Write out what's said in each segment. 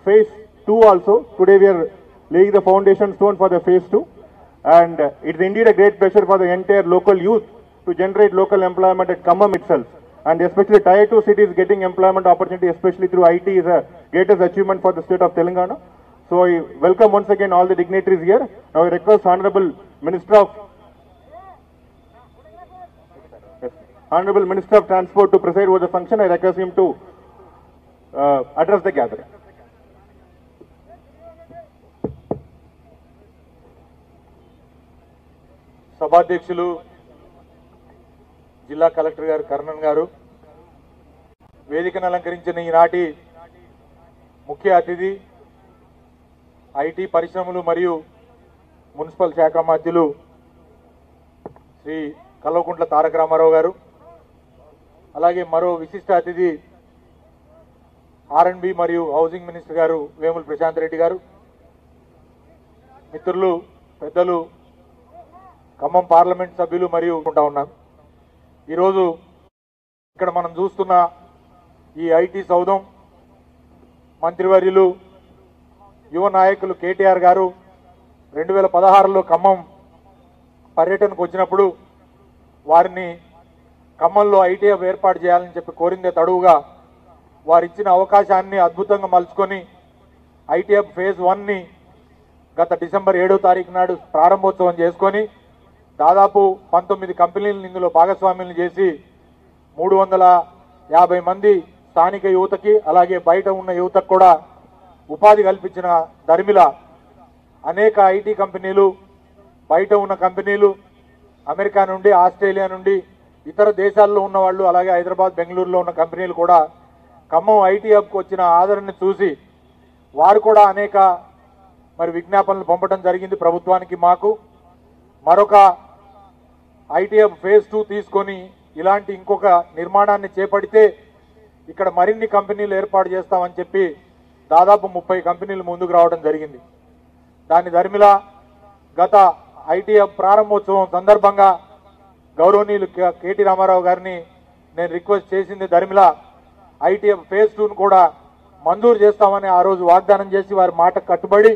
phase two also. Today we are laying the foundation stone for the phase two. And uh, it's indeed a great pleasure for the entire local youth to generate local employment at Khammam itself. And especially tier two cities getting employment opportunity, especially through IT, is a greatest achievement for the state of Telangana. So I welcome once again all the dignitaries here. Now I request Honorable Minister of Yes. Honorable Minister of Transport to preside over the function. I request him to uh, address the gathering. సభాధ్యక్షులు జిల్లా collector గారు కర్ణన్ గారు వేదికను అలంకరించిన ఈనాటి ముఖ్య అతిథి IT పరిశ్రమలు మరియు మున్సిపల్ శాఖ మధ్యులు శ్రీ కల్వకుంట్ల తారక రామారావు గారు అలాగే మరో విశిష్ట అతిథి ఆర్ఎండ్బి మరియు హౌసింగ్ మినిస్టర్ గారు వేముల ప్రశాంత్ రెడ్డి గారు మిత్రులు పెద్దలు ఖమ్మం పార్లమెంట్ సభ్యులు మరియు ఉంటా ఉన్నాం ఈరోజు ఇక్కడ మనం చూస్తున్న ఈ ఐటీ సౌధం మంత్రివర్యులు యువ నాయకులు కేటీఆర్ గారు రెండు వేల పదహారులో ఖమ్మం పర్యటనకు వచ్చినప్పుడు వారిని ఖమ్మంలో ఐటీ హబ్ ఏర్పాటు చేయాలని చెప్పి కోరిందే తడువుగా వారిచ్చిన అవకాశాన్ని అద్భుతంగా మలుచుకొని ఐటీ హబ్ ఫేజ్ వన్ని గత డిసెంబర్ ఏడో తారీఖు నాడు ప్రారంభోత్సవం చేసుకొని దాదాపు పంతొమ్మిది కంపెనీలను ఇందులో భాగస్వామ్యం చేసి మూడు వందల యాభై మంది స్థానిక యువతకి అలాగే బయట ఉన్న యువతకు కూడా ఉపాధి కల్పించిన ధర్మిల అనేక ఐటీ కంపెనీలు బయట ఉన్న కంపెనీలు అమెరికా నుండి ఆస్ట్రేలియా నుండి ఇతర దేశాల్లో ఉన్న వాళ్ళు అలాగే హైదరాబాద్ బెంగళూరులో ఉన్న కంపెనీలు కూడా ఖమ్మం ఐటీ హబ్కు వచ్చిన ఆదరణని చూసి వారు కూడా అనేక మరి విజ్ఞాపనలు పంపడం జరిగింది ప్రభుత్వానికి మాకు మరొక ఐటీ హబ్ ఫేజ్ టూ తీసుకొని ఇలాంటి ఇంకొక నిర్మాణాన్ని చేపడితే ఇక్కడ మరిన్ని కంపెనీలు ఏర్పాటు చేస్తామని చెప్పి దాదాపు ముప్పై కంపెనీలు ముందుకు రావడం జరిగింది దాని ధర్మిల గత ఐటీ హబ్ ప్రారంభోత్సవం సందర్భంగా గౌరవనీయులు కే- కేటీ రామారావు గారిని నేను రిక్వెస్ట్ చేసింది ధర్మిల ఐటీ హబ్ ఫేజ్ టూను కూడా మంజూరు చేస్తామని ఆ రోజు వాగ్దానం చేసి వారి మాట కట్టుబడి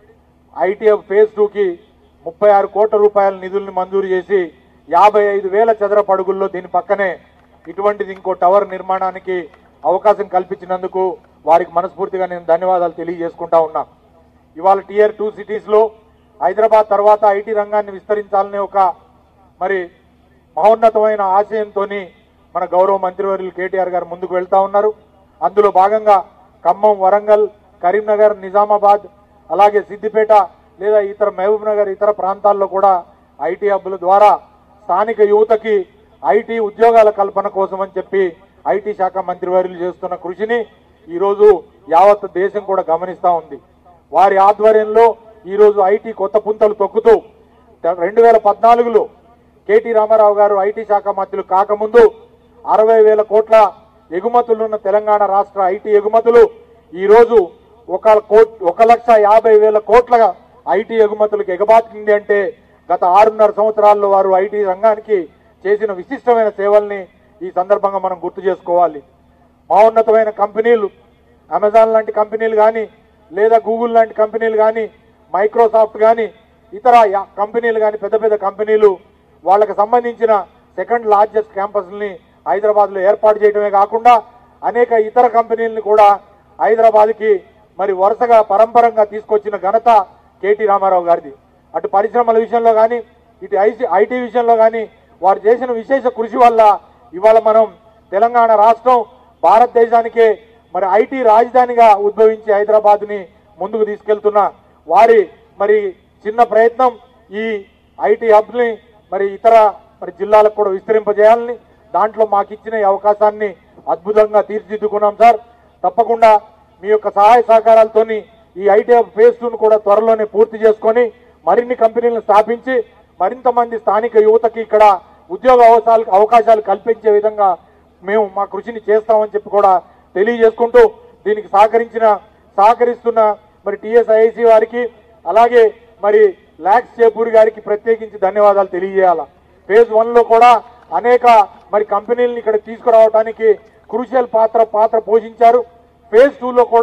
ఐటీ హబ్ ఫేజ్ టూకి ముప్పై ఆరు కోట్ల రూపాయల నిధుల్ని మంజూరు చేసి యాభై ఐదు వేల చదరపు అడుగుల్లో దీని పక్కనే ఇటువంటిది ఇంకో టవర్ నిర్మాణానికి అవకాశం కల్పించినందుకు వారికి మనస్ఫూర్తిగా నేను ధన్యవాదాలు తెలియజేసుకుంటా ఉన్నా ఇవాళ టియర్ టూ సిటీస్లో హైదరాబాద్ తర్వాత ఐటీ రంగాన్ని విస్తరించాలనే ఒక మరి మహోన్నతమైన ఆశయంతో మన గౌరవ మంత్రివర్యులు కేటీఆర్ గారు ముందుకు వెళ్తా ఉన్నారు అందులో భాగంగా ఖమ్మం వరంగల్ కరీంనగర్ నిజామాబాద్ అలాగే సిద్దిపేట లేదా ఇతర మహబూబ్ నగర్ ఇతర ప్రాంతాల్లో కూడా ఐటీ హబ్బుల ద్వారా స్థానిక యువతకి ఐటీ ఉద్యోగాల కల్పన కోసం అని చెప్పి ఐటీ శాఖ మంత్రివర్యులు చేస్తున్న కృషిని ఈరోజు యావత్ దేశం కూడా గమనిస్తా ఉంది వారి ఆధ్వర్యంలో ఈరోజు ఐటీ కొత్త పుంతలు తొక్కుతూ రెండు వేల పద్నాలుగులో కేటీ రామారావు గారు ఐటీ శాఖ మంత్రులు కాకముందు అరవై వేల కోట్ల ఎగుమతులున్న తెలంగాణ రాష్ట్ర ఐటీ ఎగుమతులు ఈరోజు ఒక కోట్ ఒక లక్ష యాభై వేల కోట్ల ఐటీ ఎగుమతులకు ఎగబాకింది అంటే గత ఆరున్నర సంవత్సరాల్లో వారు ఐటీ రంగానికి చేసిన విశిష్టమైన సేవల్ని ఈ సందర్భంగా మనం గుర్తు చేసుకోవాలి మహోన్నతమైన కంపెనీలు అమెజాన్ లాంటి కంపెనీలు కానీ లేదా గూగుల్ లాంటి కంపెనీలు కానీ మైక్రోసాఫ్ట్ కానీ ఇతర యా- కంపెనీలు కానీ పెద్ద పెద్ద కంపెనీలు వాళ్ళకి సంబంధించిన సెకండ్ లార్జెస్ట్ క్యాంపస్ని హైదరాబాద్లో ఏర్పాటు చేయడమే కాకుండా అనేక ఇతర కంపెనీలను కూడా హైదరాబాద్కి మరి వరుసగా పరంపరంగా తీసుకొచ్చిన ఘనత కేటీ రామారావు గారిది అటు పరిశ్రమల విషయంలో కానీ ఇటు ఐసి ఐటీ విషయంలో కానీ వారు చేసిన విశేష కృషి వల్ల ఇవాళ మనం తెలంగాణ రాష్ట్రం భారతదేశానికే మరి ఐటీ రాజధానిగా ఉద్భవించి హైదరాబాద్ని ముందుకు తీసుకెళ్తున్న వారి మరి చిన్న ప్రయత్నం ఈ ఐటీ హబ్ని మరి ఇతర మరి జిల్లాలకు కూడా విస్తరింపజేయాలని దాంట్లో మాకు ఇచ్చిన ఈ అవకాశాన్ని అద్భుతంగా తీర్చిదిద్దుకున్నాం సార్ తప్పకుండా మీ యొక్క సహాయ సహకారాలతోని ఈ ఐటీ హబ్ ఫేజ్ టూను కూడా త్వరలోనే పూర్తి చేసుకొని మరిన్ని కంపెనీలను స్థాపించి మరింత మంది స్థానిక యువతకి ఇక్కడ ఉద్యోగ అవకాశాలు అవకాశాలు కల్పించే విధంగా మేము మా కృషిని చేస్తామని చెప్పి కూడా తెలియజేసుకుంటూ దీనికి సహకరించిన సహకరిస్తున్న మరి టిఎస్ఐసి వారికి అలాగే మరి లాక్స్ చేపూరి గారికి ప్రత్యేకించి ధన్యవాదాలు తెలియజేయాల ఫేజ్ వన్ లో కూడా అనేక మరి కంపెనీలను ఇక్కడ తీసుకురావడానికి క్రూషియల్ పాత్ర పాత్ర పోషించారు ఫేజ్ టూ లో కూడా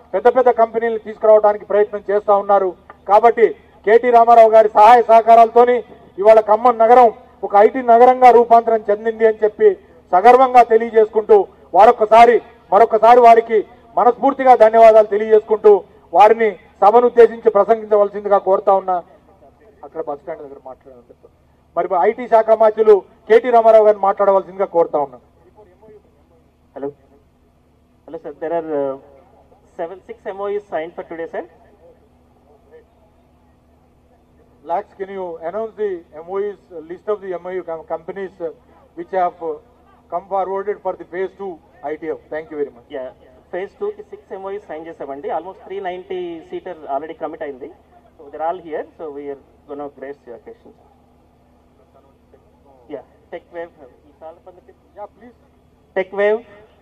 పెద్ద పెద్ద కంపెనీలు తీసుకురావడానికి ప్రయత్నం చేస్తా ఉన్నారు కాబట్టి కేటీ రామారావు గారి సహాయ సహకారాలతోని ఇవాళ ఖమ్మం నగరం ఒక ఐటీ నగరంగా రూపాంతరం చెందింది అని చెప్పి సగర్వంగా తెలియజేసుకుంటూ వారొకసారి మరొకసారి వారికి మనస్ఫూర్తిగా ధన్యవాదాలు తెలియజేసుకుంటూ వారిని సభను ఉద్దేశించి ప్రసంగించవలసిందిగా కోరుతా ఉన్నా అక్కడ బస్ స్టాండ్ దగ్గర మాట్లాడాలి మరి ఐటీ శాఖ మంత్రులు కేటీ రామారావు గారిని మాట్లాడవలసిందిగా కోరుతా ఉన్నాం Hello. Hello, sir. There are uh, seven, six MOUs signed for today, sir. Lax, can you announce the MOUs, uh, list of the MOU com- companies uh, which have uh, come forwarded for the phase two ITF? Thank you very much. Yeah. Phase టూకి six MOE sign చేసామండి almost three ninety seater already commit అయింది so there all here so we are gonna grace occasion yeah tech wave ఈ సాల్ పద్ధతి Yeah, please. Tech wave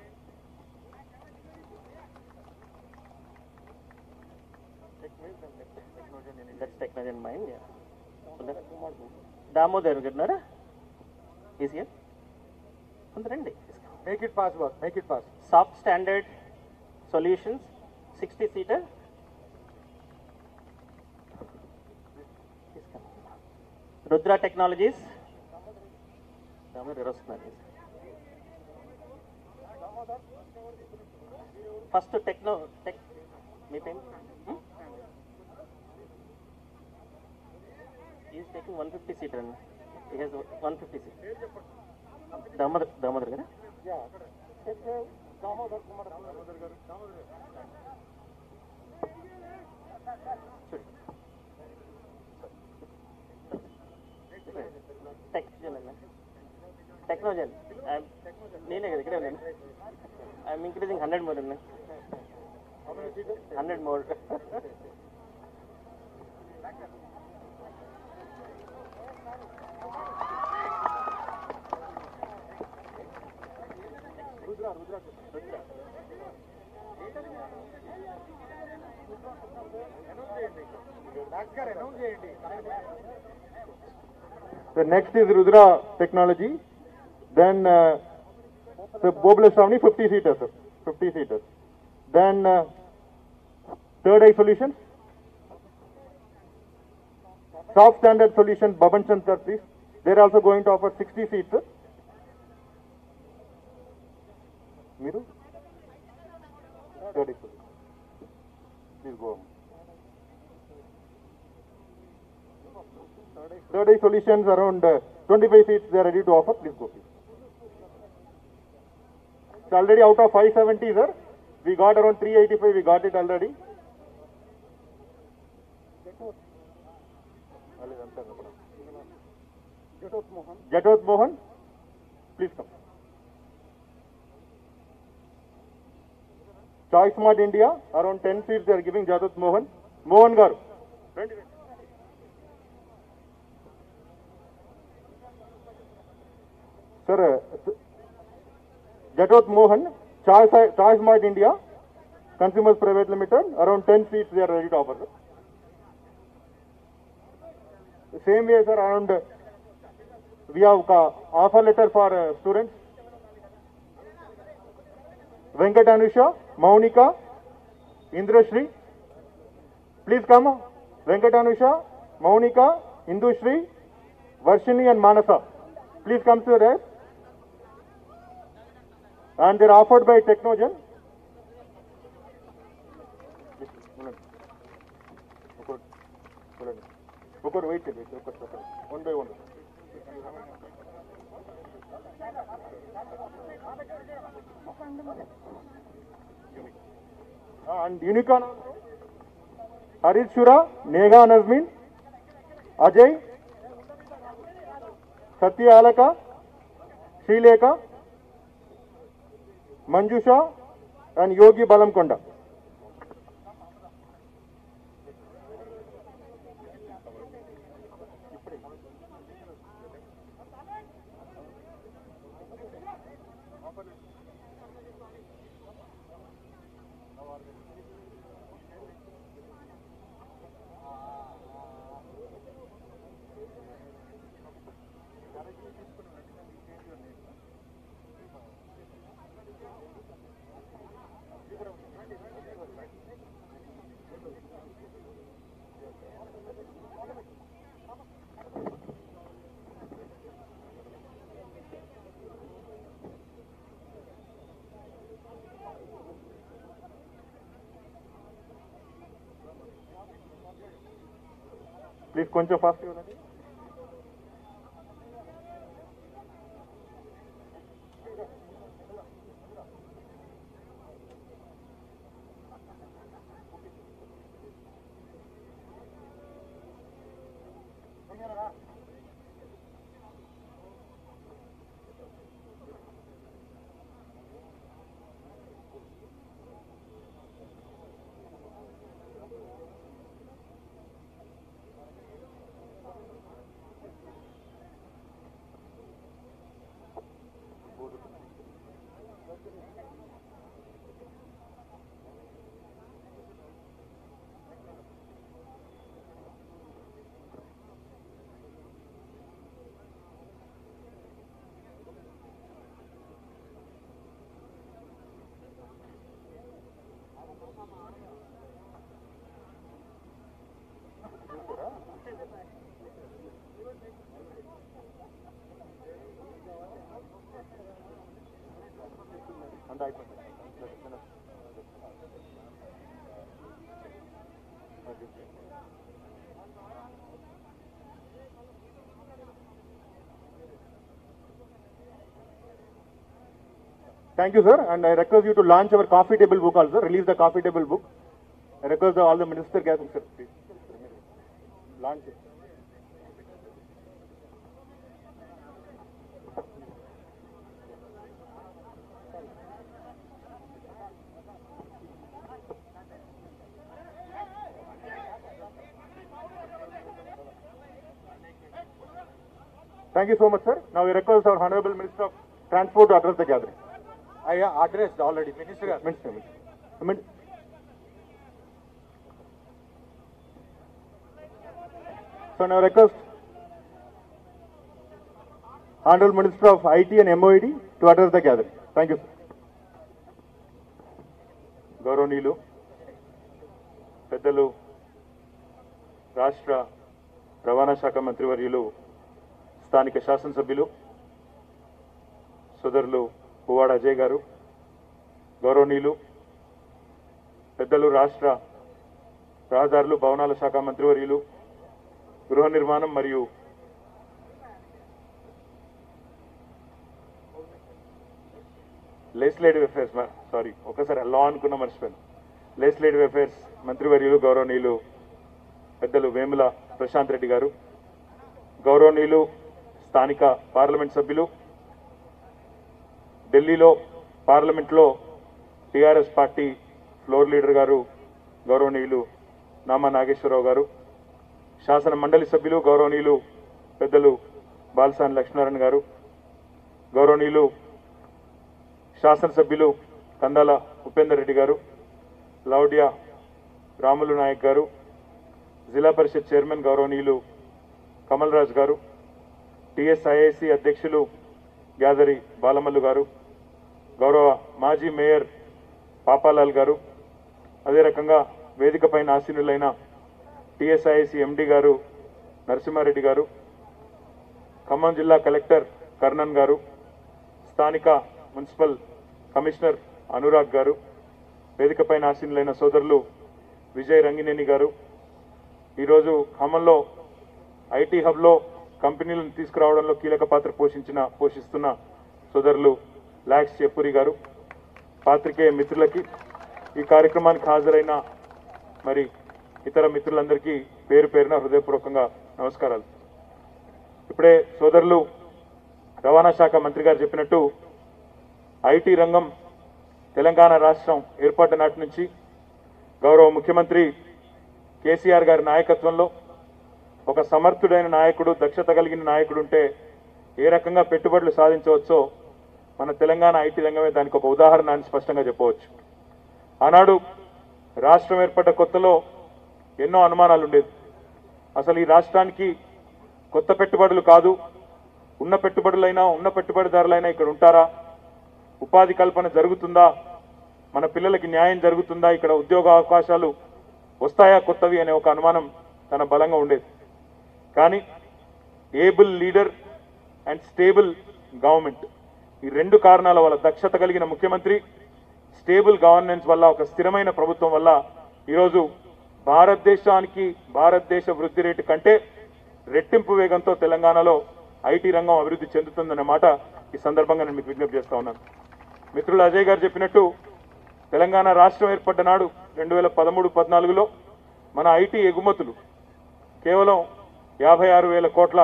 that's technology mind yeah Damodar గారు is here రండి Make it fast, boss. Make it fast. Soft standard solutions sixty seater Rudra technologies వస్తున్నారు first techno tech మీ పేరు is taking one fifty seater అండి ఈ he's one fifty seater Damodar Damodar కదా Technogen Technogen నేనే కదా ఇక్కడే ఉన్నాను ఐఎమ్ ఇంక్రీజింగ్ హండ్రెడ్ మోర్ ఉన్నా హండ్రెడ్ మోర్ Lax గారు announce చేయండి. The next is Rudra Technology. Then uh, the Bobble Shravani 50 seaters, sir. 50 seaters. Then uh, Third Eye Solutions. Soft Standard Solutions, Baban Chandra, please. They're also going to offer 60 seats, sir. Miru? Third Eye Solutions. Please go on. Third Eye Solutions around uh, 25 seats they are ready to offer. Please go. Please. It's already out of 570, sir. We got around 385. We got it already. Jatoth Mohan, please come. Choice Smart India, around 10 seats they are giving Jatoth Mohan. Mohan Garu. Sir, uh, Jatoth Mohan, Choice, Choice Mart India, Consumers Private Limited, around 10 seats they are ready to offer. Sir. Same way, sir, around uh, we have uh, offer letter for uh, students. Venkat Anusha, Maunika, Indrashri. Please come. Venkat Anusha, Maunika, Indushri, Varshini and Manasa. Please come to the rest. And they're offered by Technogen. ఒకటి wait చేయండి ఒకటి ఒకటి one by one and Unicon Harish షురా నేగా Najmeen Ajay Satya Alaka Srilekha Manjusha and Yogi Balamkonda please కొంచెం fast Thank you, sir. And I request you to launch our coffee table book also. Release the coffee table book. I request all the minister gathering, sir, please. Launch it. Thank you so much, sir. Now we request our Honorable Minister of Transport to address the gathering. I address already minister గారు Minister, Minister. Min- So now request Honorable Minister of IT and MOED to address the gathering. Thank you, sir. గౌరవనీయులు పెద్దలు రాష్ట్ర రవాణా శాఖ మంత్రివర్యులు స్థానిక శాసనసభ్యులు సోదరులు పువ్వాడ అజయ్ గారు గౌరవనీయులు పెద్దలు రాష్ట్ర రహదారులు భవనాల శాఖ మంత్రివర్యులు గృహ నిర్మాణం మరియు లెజిస్లేటివ్ అఫైర్స్ సారీ ఒకసారి లా అనుకున్న మర్చిపోయాను లెజిస్లేటివ్ అఫైర్స్ మంత్రివర్యులు గౌరవనీయులు పెద్దలు వేముల ప్రశాంత్ రెడ్డి గారు గౌరవనీయులు స్థానిక పార్లమెంట్ సభ్యులు ఢిల్లీలో పార్లమెంట్లో టీఆర్ఎస్ పార్టీ ఫ్లోర్ లీడర్ గారు గౌరవనీయులు నామా నాగేశ్వరరావు గారు శాసన మండలి సభ్యులు గౌరవనీయులు పెద్దలు బాలసాని లక్ష్మీనారాయణ గారు గౌరవనీయులు శాసనసభ్యులు కందాల ఉపేందర్ రెడ్డి గారు లౌడియా రాములు నాయక్ గారు జిల్లా పరిషత్ చైర్మన్ గౌరవనీయులు కమల్ రాజ్ గారు టిఎస్ఐఐసి అధ్యక్షులు గ్యాదరి బాలమల్లు గారు గౌరవ మాజీ మేయర్ పాపాలాల్ గారు అదే రకంగా వేదిక పైన ఆసీనులైన టిఎస్ఐసి ఎండి గారు నరసింహారెడ్డి గారు ఖమ్మం జిల్లా కలెక్టర్ కర్ణన్ గారు స్థానిక మున్సిపల్ కమిషనర్ అనురాగ్ గారు వేదిక పైన ఆసీనులైన సోదరులు విజయ్ రంగినేని గారు ఈరోజు ఖమ్మంలో ఐటీ హబ్లో కంపెనీలను తీసుకురావడంలో కీలక పాత్ర పోషించిన పోషిస్తున్న సోదరులు లాక్స్ చెప్పురి గారు పాత్రికేయ మిత్రులకి ఈ కార్యక్రమానికి హాజరైన మరి ఇతర మిత్రులందరికీ పేరు పేరున హృదయపూర్వకంగా నమస్కారాలు ఇప్పుడే సోదరులు రవాణా శాఖ మంత్రి గారు చెప్పినట్టు ఐటీ రంగం తెలంగాణ రాష్ట్రం ఏర్పడిన నాటి నుంచి గౌరవ ముఖ్యమంత్రి కేసీఆర్ గారి నాయకత్వంలో ఒక సమర్థుడైన నాయకుడు దక్షత కలిగిన నాయకుడు ఉంటే ఏ రకంగా పెట్టుబడులు సాధించవచ్చో మన తెలంగాణ ఐటీ రంగమే దానికి ఒక ఉదాహరణ అని స్పష్టంగా చెప్పవచ్చు ఆనాడు రాష్ట్రం ఏర్పడ్డ కొత్తలో ఎన్నో అనుమానాలు ఉండేది అసలు ఈ రాష్ట్రానికి కొత్త పెట్టుబడులు కాదు ఉన్న పెట్టుబడులైనా ఉన్న పెట్టుబడిదారులైనా ఇక్కడ ఉంటారా ఉపాధి కల్పన జరుగుతుందా మన పిల్లలకి న్యాయం జరుగుతుందా ఇక్కడ ఉద్యోగ అవకాశాలు వస్తాయా కొత్తవి అనే ఒక అనుమానం తన బలంగా ఉండేది కానీ able leader and stable government ఈ రెండు కారణాల వల్ల దక్షత కలిగిన ముఖ్యమంత్రి స్టేబుల్ గవర్నెన్స్ వల్ల ఒక స్థిరమైన ప్రభుత్వం వల్ల ఈరోజు భారతదేశానికి భారతదేశ వృద్ధి రేటు కంటే రెట్టింపు వేగంతో తెలంగాణలో ఐటీ రంగం అభివృద్ధి చెందుతుందన్న మాట ఈ సందర్భంగా నేను మీకు విజ్ఞప్తి చేస్తా ఉన్నాను మిత్రులు అజయ్ గారు చెప్పినట్టు తెలంగాణ రాష్ట్రం ఏర్పడ్డ నాడు రెండు వేల పదమూడు పద్నాలుగులో మన ఐటీ ఎగుమతులు కేవలం యాభై ఆరు వేల కోట్ల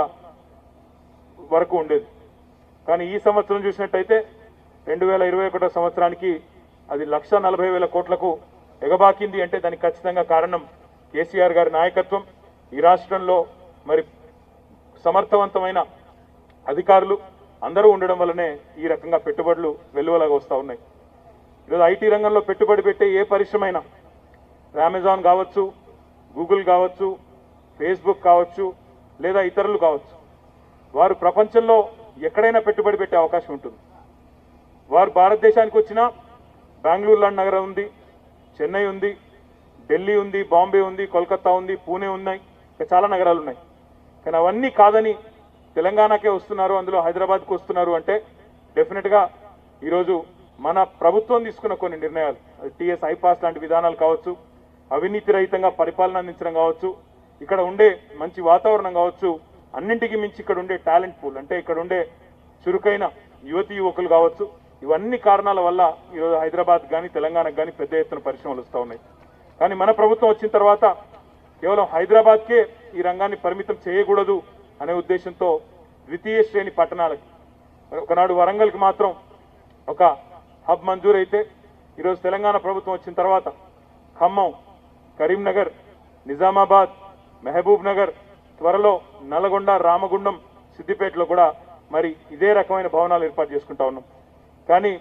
వరకు ఉండేది కానీ ఈ సంవత్సరం చూసినట్టయితే రెండు వేల ఇరవై ఒకటో సంవత్సరానికి అది లక్ష నలభై వేల కోట్లకు ఎగబాకింది అంటే దానికి ఖచ్చితంగా కారణం కేసీఆర్ గారి నాయకత్వం ఈ రాష్ట్రంలో మరి సమర్థవంతమైన అధికారులు అందరూ ఉండడం వల్లనే ఈ రకంగా పెట్టుబడులు వెలువలాగా వస్తూ ఉన్నాయి ఈరోజు ఐటీ రంగంలో పెట్టుబడి పెట్టే ఏ పరిశ్రమ అయినా అమెజాన్ కావచ్చు గూగుల్ కావచ్చు ఫేస్బుక్ కావచ్చు లేదా ఇతరులు కావచ్చు వారు ప్రపంచంలో ఎక్కడైనా పెట్టుబడి పెట్టే అవకాశం ఉంటుంది వారు భారతదేశానికి వచ్చినా బెంగళూరు లాంటి నగరం ఉంది చెన్నై ఉంది ఢిల్లీ ఉంది బాంబే ఉంది కోల్కతా ఉంది పూణే ఉన్నాయి ఇంకా చాలా నగరాలు ఉన్నాయి కానీ అవన్నీ కాదని తెలంగాణకే వస్తున్నారు అందులో హైదరాబాద్కు వస్తున్నారు అంటే డెఫినెట్గా ఈరోజు మన ప్రభుత్వం తీసుకున్న కొన్ని నిర్ణయాలు టీఎస్ ఐపాస్ లాంటి విధానాలు కావచ్చు అవినీతి రహితంగా పరిపాలన అందించడం కావచ్చు ఇక్కడ ఉండే మంచి వాతావరణం కావచ్చు అన్నింటికి మించి ఇక్కడ ఉండే టాలెంట్ పూల్ అంటే ఇక్కడ ఉండే చురుకైన యువతి యువకులు కావచ్చు ఇవన్నీ కారణాల వల్ల ఈరోజు హైదరాబాద్ కానీ తెలంగాణకు కానీ పెద్ద ఎత్తున పరిశ్రమలు వస్తూ ఉన్నాయి కానీ మన ప్రభుత్వం వచ్చిన తర్వాత కేవలం హైదరాబాద్కే ఈ రంగాన్ని పరిమితం చేయకూడదు అనే ఉద్దేశంతో ద్వితీయ శ్రేణి పట్టణాలకి ఒకనాడు వరంగల్కి మాత్రం ఒక హబ్ మంజూరైతే ఈరోజు తెలంగాణ ప్రభుత్వం వచ్చిన తర్వాత ఖమ్మం కరీంనగర్ నిజామాబాద్ మహబూబ్ నగర్ త్వరలో నల్గొండ రామగుండం సిద్దిపేటలో కూడా మరి ఇదే రకమైన భవనాలు ఏర్పాటు చేసుకుంటా ఉన్నాం కానీ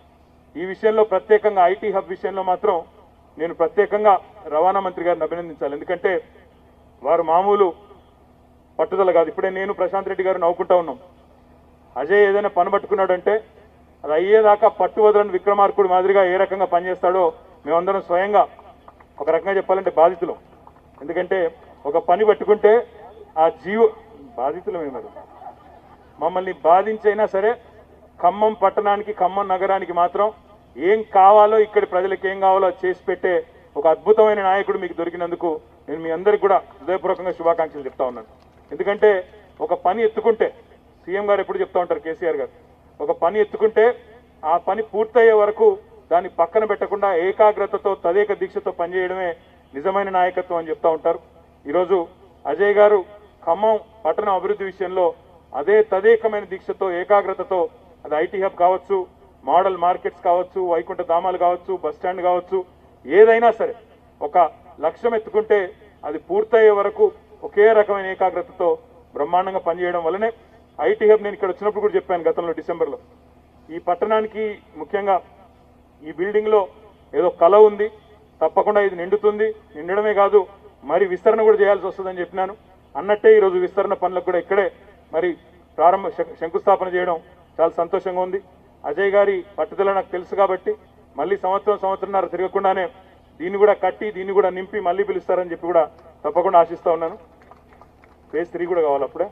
ఈ విషయంలో ప్రత్యేకంగా ఐటీ హబ్ విషయంలో మాత్రం నేను ప్రత్యేకంగా రవాణా మంత్రి గారిని అభినందించాలి ఎందుకంటే వారు మామూలు పట్టుదల కాదు ఇప్పుడే నేను ప్రశాంత్ రెడ్డి గారు నవ్వుకుంటా ఉన్నాం అజయ్ ఏదైనా పని పట్టుకున్నాడంటే అది అయ్యేదాకా పట్టు వదలని విక్రమార్కుడు మాదిరిగా ఏ రకంగా పనిచేస్తాడో మేమందరం స్వయంగా ఒక రకంగా చెప్పాలంటే బాధితులం ఎందుకంటే ఒక పని పట్టుకుంటే ఆ జీవ బాధితులమే మరి మమ్మల్ని బాధించైనా సరే ఖమ్మం పట్టణానికి ఖమ్మం నగరానికి మాత్రం ఏం కావాలో ఇక్కడి ప్రజలకు ఏం కావాలో అది చేసి పెట్టే ఒక అద్భుతమైన నాయకుడు మీకు దొరికినందుకు నేను మీ అందరికి కూడా హృదయపూర్వకంగా శుభాకాంక్షలు చెప్తా ఉన్నాను ఎందుకంటే ఒక పని ఎత్తుకుంటే సీఎం గారు ఎప్పుడు చెప్తా ఉంటారు కేసీఆర్ గారు ఒక పని ఎత్తుకుంటే ఆ పని పూర్తయ్యే వరకు దాన్ని పక్కన పెట్టకుండా ఏకాగ్రతతో తదేక దీక్షతో పనిచేయడమే నిజమైన నాయకత్వం అని చెప్తా ఉంటారు ఈరోజు అజయ్ గారు ఖమ్మం పట్టణ అభివృద్ధి విషయంలో అదే తదేకమైన దీక్షతో ఏకాగ్రతతో అది ఐటీ హబ్ కావచ్చు మోడల్ మార్కెట్స్ కావచ్చు వైకుంఠ ధామాలు కావచ్చు బస్ స్టాండ్ కావచ్చు ఏదైనా సరే ఒక లక్ష్యం ఎత్తుకుంటే అది పూర్తయ్యే వరకు ఒకే రకమైన ఏకాగ్రతతో బ్రహ్మాండంగా పనిచేయడం వల్లనే ఐటీ హబ్ నేను ఇక్కడ వచ్చినప్పుడు కూడా చెప్పాను గతంలో డిసెంబర్లో ఈ పట్టణానికి ముఖ్యంగా ఈ బిల్డింగ్ లో ఏదో కళ ఉంది తప్పకుండా ఇది నిండుతుంది నిండడమే కాదు మరి విస్తరణ కూడా చేయాల్సి వస్తుందని చెప్పినాను అన్నట్టే ఈ రోజు విస్తరణ పనులకు కూడా ఇక్కడే మరి ప్రారంభ శం- శంకుస్థాపన చేయడం చాలా సంతోషంగా ఉంది అజయ్ గారి పట్టుదల నాకు తెలుసు కాబట్టి మళ్ళీ సంవత్సరం సంవత్సరంన్నర తిరగకుండానే దీన్ని కూడా కట్టి దీన్ని కూడా నింపి మళ్ళీ పిలుస్తారని చెప్పి కూడా తప్పకుండా ఆశిస్తా ఉన్నాను ఫేజ్ త్రీ కూడా కావాలి అప్పుడే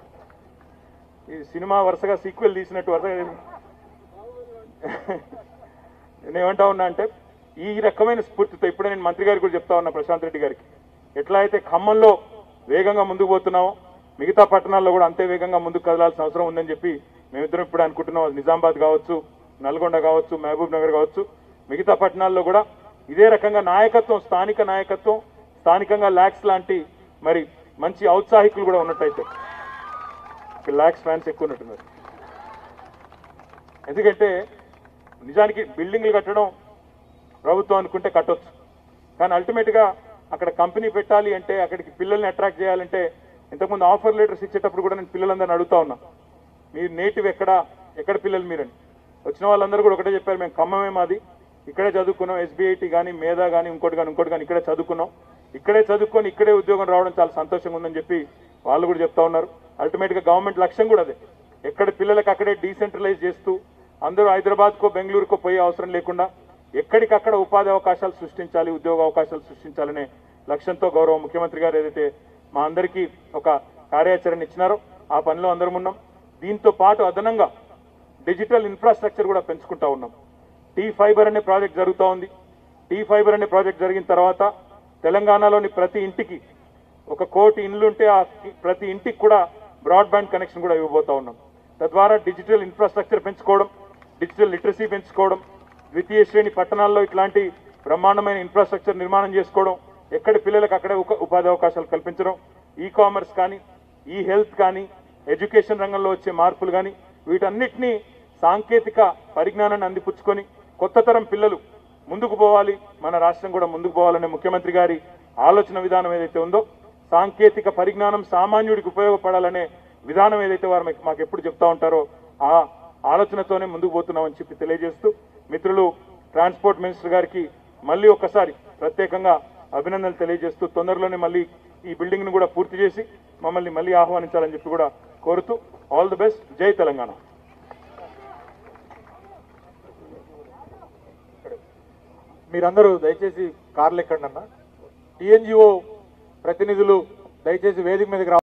ఈ సినిమా వరుసగా సీక్వెల్ తీసినట్టు వరుసగా నేను ఏమంటా ఉన్నా అంటే ఈ రకమైన స్ఫూర్తితో ఇప్పుడే నేను మంత్రి గారికి కూడా చెప్తా ఉన్నా ప్రశాంత్ రెడ్డి గారికి ఎట్లా అయితే ఖమ్మంలో వేగంగా ముందుకు పోతున్నామో మిగతా పట్టణాల్లో కూడా అంతే వేగంగా ముందుకు కదలాల్సిన అవసరం ఉందని చెప్పి మేమిద్దరం ఇప్పుడు అనుకుంటున్నాం అది నిజామాబాద్ కావచ్చు నల్గొండ కావచ్చు మహబూబ్ నగర్ కావచ్చు మిగతా పట్టణాల్లో కూడా ఇదే రకంగా నాయకత్వం స్థానిక నాయకత్వం స్థానికంగా ల్యాక్స్ లాంటి మరి మంచి ఔత్సాహికులు కూడా ఉన్నట్టయితే ల్యాక్స్ ఫ్యాన్స్ ఎక్కువ ఉన్నట్టున్నారు ఎందుకంటే నిజానికి బిల్డింగ్లు కట్టడం ప్రభుత్వం అనుకుంటే కట్టొచ్చు కానీ అల్టిమేట్ గా అక్కడ కంపెనీ పెట్టాలి అంటే అక్కడికి పిల్లల్ని అట్రాక్ట్ చేయాలంటే ఇంతకుముందు ఆఫర్ లెటర్స్ ఇచ్చేటప్పుడు కూడా నేను పిల్లలందరిని అడుగుతా ఉన్నా మీరు నేటివ్ ఎక్కడ ఎక్కడ పిల్లలు మీరని వచ్చిన వాళ్ళందరూ కూడా ఒకటే చెప్పారు మేము ఖమ్మమే మాది ఇక్కడే చదువుకున్నాం ఎస్బీఐటి కానీ మేధా కానీ ఇంకోటి కానీ ఇంకోటి కానీ ఇక్కడే చదువుకున్నాం ఇక్కడే చదువుకొని ఇక్కడే ఉద్యోగం రావడం చాలా సంతోషంగా ఉందని చెప్పి వాళ్ళు కూడా చెప్తా ఉన్నారు అల్టిమేట్ గా గవర్నమెంట్ లక్ష్యం కూడా అదే ఎక్కడ పిల్లలకు అక్కడే డీసెంట్రలైజ్ చేస్తూ అందరూ హైదరాబాద్కో బెంగళూరుకో పోయే అవసరం లేకుండా ఎక్కడికక్కడ ఉపాధి అవకాశాలు సృష్టించాలి ఉద్యోగ అవకాశాలు సృష్టించాలనే లక్ష్యంతో గౌరవ ముఖ్యమంత్రి గారు ఏదైతే మా అందరికీ ఒక కార్యాచరణ ఇచ్చినారో ఆ పనిలో అందరం ఉన్నాం దీంతో పాటు అదనంగా డిజిటల్ ఇన్ఫ్రాస్ట్రక్చర్ కూడా పెంచుకుంటా ఉన్నాం టీ ఫైబర్ అనే ప్రాజెక్ట్ జరుగుతూ ఉంది టీ ఫైబర్ అనే ప్రాజెక్ట్ జరిగిన తర్వాత తెలంగాణలోని ప్రతి ఇంటికి ఒక కోటి ఇండ్లు ఉంటే ఆ ప్రతి ఇంటికి కూడా బ్రాడ్బ్యాండ్ కనెక్షన్ కూడా ఇవ్వబోతా ఉన్నాం తద్వారా డిజిటల్ ఇన్ఫ్రాస్ట్రక్చర్ పెంచుకోవడం డిజిటల్ లిటరసీ పెంచుకోవడం ద్వితీయ శ్రేణి పట్టణాల్లో ఇట్లాంటి బ్రహ్మాండమైన ఇన్ఫ్రాస్ట్రక్చర్ నిర్మాణం చేసుకోవడం ఎక్కడి పిల్లలకు అక్కడే ఉక- ఉపాధి అవకాశాలు కల్పించడం ఈ కామర్స్ కానీ ఈ హెల్త్ కానీ ఎడ్యుకేషన్ రంగంలో వచ్చే మార్పులు కానీ వీటన్నిటినీ సాంకేతిక పరిజ్ఞానాన్ని అందిపుచ్చుకొని కొత్త తరం పిల్లలు ముందుకు పోవాలి మన రాష్ట్రం కూడా ముందుకు పోవాలనే ముఖ్యమంత్రి గారి ఆలోచన విధానం ఏదైతే ఉందో సాంకేతిక పరిజ్ఞానం సామాన్యుడికి ఉపయోగపడాలనే విధానం ఏదైతే వారు మాకు- మాకు ఎప్పుడు చెప్తా ఉంటారో ఆ ఆలోచనతోనే ముందుకు పోతున్నామని చెప్పి తెలియజేస్తూ మిత్రులు ట్రాన్స్పోర్ట్ మినిస్టర్ గారికి మళ్ళీ ఒక్కసారి ప్రత్యేకంగా అభినందనలు తెలియజేస్తూ తొందరలోనే మళ్ళీ ఈ బిల్డింగ్ ను కూడా పూర్తి చేసి మమ్మల్ని మళ్ళీ ఆహ్వానించాలని చెప్పి కూడా కోరుతూ ఆల్ ది బెస్ట్ జై తెలంగాణ మీరందరూ దయచేసి కార్లు ఎక్కండి అన్న టీఎన్జిఓ ప్రతినిధులు దయచేసి వేదిక మీదకి రా